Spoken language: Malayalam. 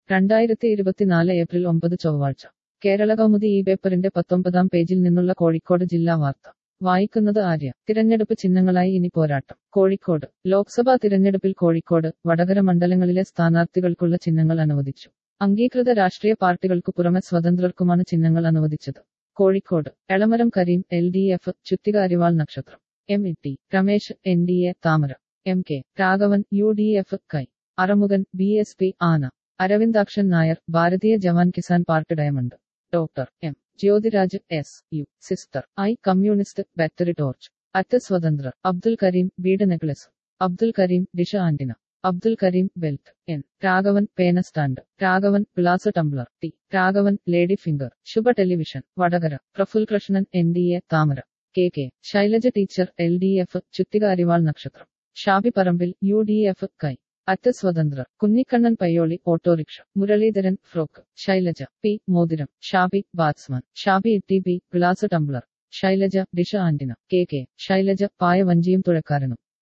രണ്ടായിരത്തി ഇരുപത്തിനാല് ഏപ്രിൽ ഒമ്പത് ചൊവ്വാഴ്ച കേരള കൗമുദി ഈ പേപ്പറിന്റെ പത്തൊമ്പതാം പേജിൽ നിന്നുള്ള കോഴിക്കോട് ജില്ലാ വാർത്ത വായിക്കുന്നത് ആര്യ തിരഞ്ഞെടുപ്പ് ചിഹ്നങ്ങളായി ഇനി പോരാട്ടം കോഴിക്കോട് ലോക്സഭാ തിരഞ്ഞെടുപ്പിൽ കോഴിക്കോട് വടകര മണ്ഡലങ്ങളിലെ സ്ഥാനാർത്ഥികൾക്കുള്ള ചിഹ്നങ്ങൾ അനുവദിച്ചു അംഗീകൃത രാഷ്ട്രീയ പാർട്ടികൾക്കു പുറമെ സ്വതന്ത്രർക്കുമാണ് ചിഹ്നങ്ങൾ അനുവദിച്ചത് Kozhikode Elamaram Kareem L D F ചുറ്റിക അരിവാൾ നക്ഷത്രം M E T Ramesh N D A താമര M K Raghavan U D F കൈ അറമുകൻ ബി എസ് പി ആന Aravindakshan Nair Bharatiya Jawan Kisan party diamond doctor M Jyothiraj S U sister I communist battery torch at സ്വതന്ത്രർ അബ്ദുൽ കരീം വീട് necklace Abdul Kareem dish antenna Abdul Kareem belt N Raghavan പേന stand Raghavan glass Tumblr T Raghavan lady finger Shubha television Vadakara Praful Krishnan N D A താമര K K Shailaja teacher L D F ചുറ്റിക അരിവാൾ നക്ഷത്രം Shabi Parambil U D F കൈ അറ്റ് സ്വതന്ത്രർ Kunhikannan Payyoli auto rickshaw Muraleedharan frock Shailaja P മോതിരം Shabi batsman Shabi T B glass tumbler Shailaja dish antenna K K Shailaja പായ വഞ്ചിയും തുഴക്കാരനും